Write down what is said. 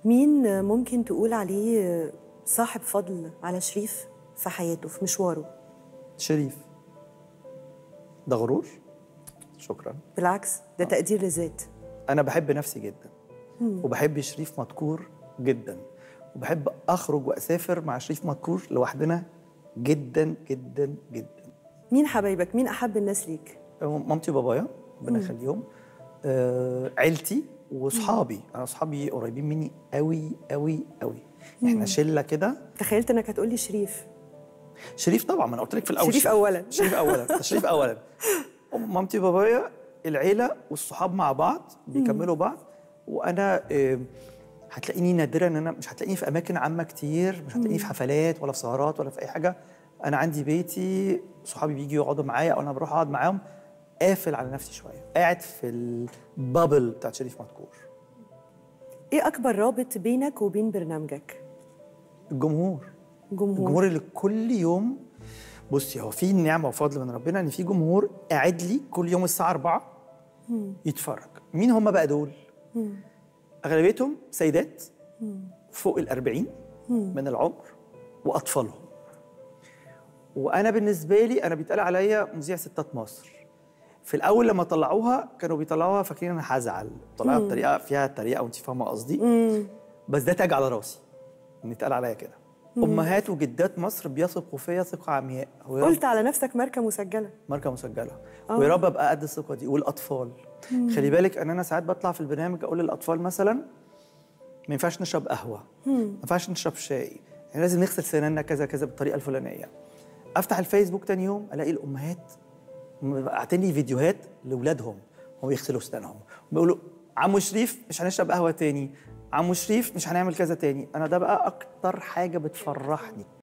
مين ممكن تقول عليه صاحب فضل على شريف في حياته في مشواره شريف ده غرور شكرا بالعكس ده تقدير للذات انا بحب نفسي جدا وبحب شريف مدكور جدا وبحب اخرج واسافر مع شريف مدكور لوحدنا جدا جدا جدا مين حبايبك مين احب الناس ليك مامتي وبابايا ربنا يخليهم آه عيلتي واصحابي انا اصحابي قريبين مني قوي قوي قوي احنا شله كده تخيلت انك هتقول لي شريف شريف طبعا ما انا قلت لك في الاول شريف أولاً. شريف اولا شريف اولا مامتي وبابايا العيله والصحاب مع بعض بيكملوا بعض وانا آه، هتلاقيني نادرا ان انا مش هتلاقيني في اماكن عامه كتير مش هتلاقيني في حفلات ولا في سهرات ولا في اي حاجه انا عندي بيتي صحابي بيجوا يقعدوا معايا او انا بروح اقعد معاهم قافل على نفسي شويه قاعد في البابل بتاعت شريف مدكور ايه اكبر رابط بينك وبين برنامجك الجمهور جمهور الجمهور اللي كل يوم بصي هو في نعمه وفضل من ربنا ان في جمهور قاعد لي كل يوم الساعه 4 يتفرج مين هم بقى دول اغلبيتهم سيدات فوق الأربعين من العمر واطفالهم وانا بالنسبه لي انا بيتقال عليا مذيع ستات مصر في الاول لما طلعوها كانوا بيطلعوها فاكرين انا هزعل طلعوها بطريقه فيها تريقه وانت فاهمه قصدي بس ده تاج على راسي ان يتقال عليا كده امهات وجدات مصر بيثقوا فيا ثقه عمياء ويا رب قلت على نفسك ماركه مسجله ماركه مسجله ويا رب ابقى قد الثقه دي والاطفال خلي بالك ان انا ساعات بطلع في البرنامج اقول للاطفال مثلا ما ينفعش نشرب قهوه ما ينفعش نشرب شاي يعني لازم نغسل سناننا كذا كذا بالطريقه الفلانيه افتح الفيسبوك تاني يوم الاقي الامهات باعتين لي فيديوهات لاولادهم وهم بيغسلوا اسنانهم بيقولوا عمو شريف مش هنشرب قهوه تاني عمو شريف مش هنعمل كذا تاني انا ده بقى اكتر حاجه بتفرحني